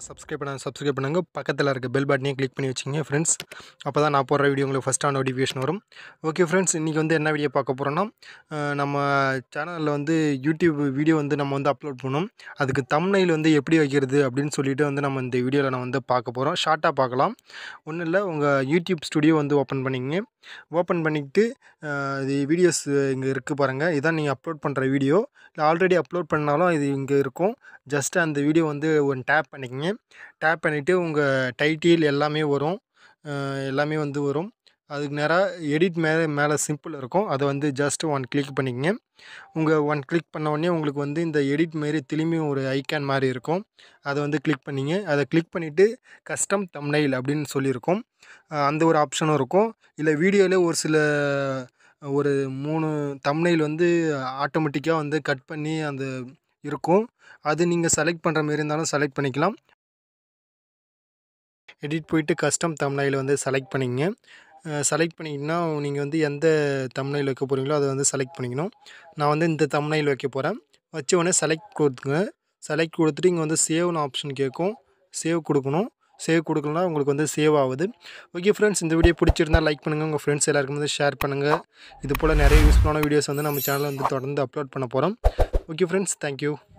subscribe பண்ண subscribe பண்ணுங்க பக்கத்தில் இருக்க பெல் பட்டனையும் கிளிக் பண்ணி வச்சுங்க ஃப்ரெண்ட்ஸ் அப்போ தான் நான் போடுற வீடியோ உங்களுக்கு ஃபஸ்ட்டாக நோட்டிஃபிகேஷன் வரும் ஓகே ஃப்ரெண்ட்ஸ் இன்றைக்கி வந்து என்ன வீடியோ பார்க்க போகிறோன்னா நம்ம சேனலில் வந்து யூடியூப் வீடியோ வந்து நம்ம வந்து அப்லோட் பண்ணோம் அதுக்கு தம்னைல் வந்து எப்படி வைக்கிறது அப்படின்னு சொல்லிட்டு வந்து நம்ம இந்த வீடியோவில் நான் வந்து பார்க்க போகிறோம் ஷார்ட்டாக பார்க்கலாம் ஒன்றும் இல்லை உங்கள் யூடியூப் ஸ்டுடியோ வந்து ஓப்பன் பண்ணிங்க ஓப்பன் பண்ணிக்கிட்டு அஹ், இது வீடியோஸ் இங்கே இருக்குது பாருங்கள் இதான் நீங்கள் அப்லோட் பண்ணுற வீடியோ இல்லை ஆல்ரெடி அப்லோட் பண்ணாலும் இது இங்கே இருக்கும் ஜஸ்ட் அந்த வீடியோ வந்து ஒன் டேப் பண்ணிக்கங்க டேப் பண்ணிவிட்டு உங்கள் டைட்டில் எல்லாமே வரும் அஹ், எல்லாமே வந்து வரும் அதுக்கு நேராக எடிட் மேலே மேலே சிம்பிள் இருக்கும் அதை வந்து ஜஸ்ட் ஒன் கிளிக் பண்ணிக்கங்க உங்கள் ஒன் கிளிக் பண்ண உடனே உங்களுக்கு வந்து இந்த எடிட் மாரி திரும்பியும் ஒரு ஐக்கான் மாதிரி இருக்கும் அதை வந்து கிளிக் பண்ணிங்க அதை கிளிக் பண்ணிவிட்டு கஸ்டம் தம்னைல் அப்படின்னு சொல்லியிருக்கும் அஹ், அந்த ஒரு ஆப்ஷனும் இருக்கும் இல்லை வீடியோவிலே ஒரு சில ஒரு மூணு தம்னைல் வந்து ஆட்டோமேட்டிக்காக வந்து கட் பண்ணி அந்த இருக்கும் அது நீங்கள் செலக்ட் பண்ணுற மாரி இருந்தாலும் செலக்ட் பண்ணிக்கலாம் எடிட் போயிட்டு கஸ்டம் தம்னைல் வந்து செலக்ட் பண்ணிங்க செலக்ட் பண்ணிங்கன்னா நீங்கள் வந்து எந்த தம்னைல் வைக்க போகிறீங்களோ அதை வந்து செலக்ட் பண்ணிக்கணும் நான் வந்து இந்த தம்னைல் வைக்க போகிறேன் வச்ச உடனே செலக்ட் கொடுத்துங்க செலக்ட் கொடுத்துட்டு இங்கே வந்து சேவ்னு ஆப்ஷன் கேட்கும் சேவ் கொடுக்கணும் சேவ் கொடுக்கலனா உங்களுக்கு வந்து சேவ் ஆகுது ஓகே ஃப்ரெண்ட்ஸ் இந்த வீடியோ பிடிச்சிருந்தா லைக் பண்ணுங்கள் உங்கள் ஃப்ரெண்ட்ஸ் எல்லாருக்கும் வந்து ஷேர் பண்ணுங்கள் இது போல் நிறைய யூஸ்ஃபுல்லான வீடியோஸ் வந்து நம்ம சேனலில் வந்து தொடர்ந்து அப்லோட் பண்ண போகிறோம் ஓகே ஃப்ரெண்ட்ஸ் தேங்க்யூ